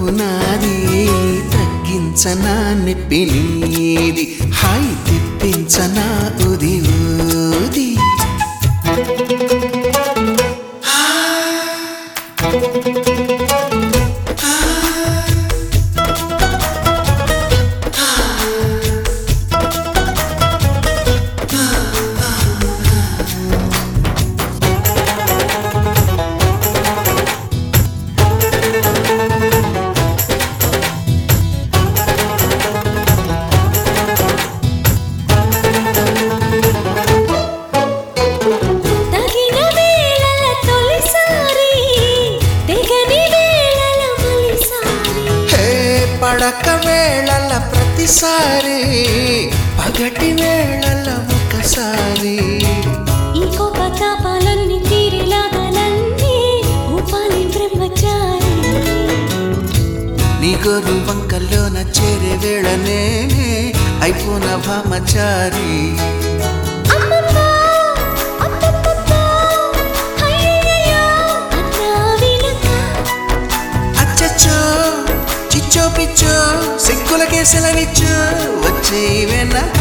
తప్పు నాది తగ్గించనా నొప్పి నీది హాయి తిప్పించనా ఉది ఊది తగిన వేళల తొలిసారి తెగని వేళల మలిసారి హే పడక వేళల ప్రతిసారి పగటి వేళల ఒకసారి ఈ కోప తాపాలన్నీ తీరిలాగాలన్నీ ఉపాలి బ్రహ్మచారి నీ గోరు వంకల్లోన చేరే వేళ నేనే అయిపోన భామచారి అమ్మమ్మ, అత్తమ్మమ్మ, అయ్యయ్యయ్యో, అన్నా వినక. అచ్చచ్చో చిచ్చో పిచ్చో సిగ్గులకే సెలవిచ్చో వచ్చే వెనక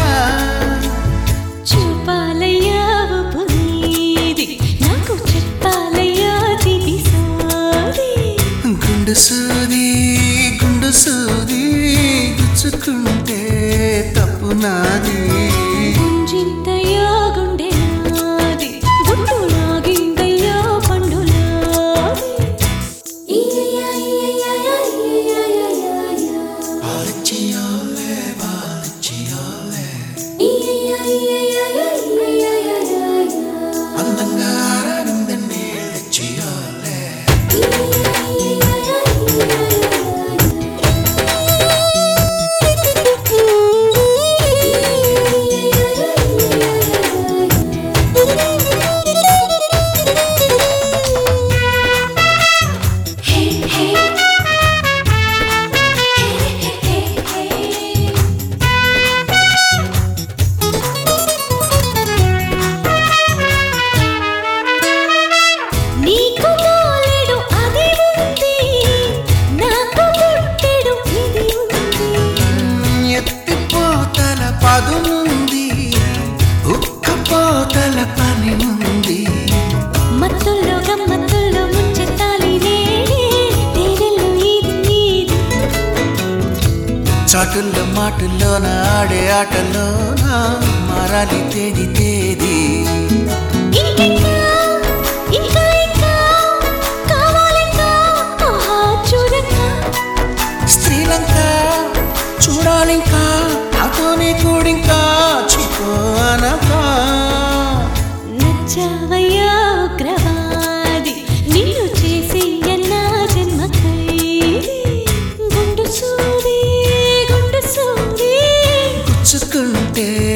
చూపాలయ్యా ఉప్పు నీది, నాకు చెప్పాలయ్యా తిది సోది. గుండు సూది గుండు సూది గుచ్చుకుంటే తప్పు నాది గుంజింతయ్యా గుండె నాది, గుండు లాగిందయ్యా పండు నాది. ఇయ్యయ్యా, ఇయ్యయ్యా, ఇయ్యయ్యా, బాలచియోలే, బాలచియోలే, ఇయ్యయ్యా, ఇయ్యయ్యా, ఇయ్యయ్యా, అందంగా ఆరాడిందని చియోలే నీకు పోలేడు అది ఉంది నాకు పుట్టెడు ఇది ఉంది ఎత్తిపోతల పదునుంది ఉక్కపోతల పని ఉంది మత్తుల్లో గమ్మత్తుల్లో ముంచెత్తాలి నేనే తేనెల్లో ఇది నీది చాటుల్లో మాటుల్లోన ఆడే ఆటలోన మారాలి తేది తేది ఇంకింకా ఇంకా ఇంకా కావాలింకా ఆహా చూడకా స్త్రీలంక చూడాలింకా నాతోనే కూడింకా చిపో అనకా నచ్చావయ్యా ఉగ్రవాది నిన్ను చేసి ఎన్నా జన్మ ఖైదీ గుండు సూది గుండు సూది గుచ్చుకుంటే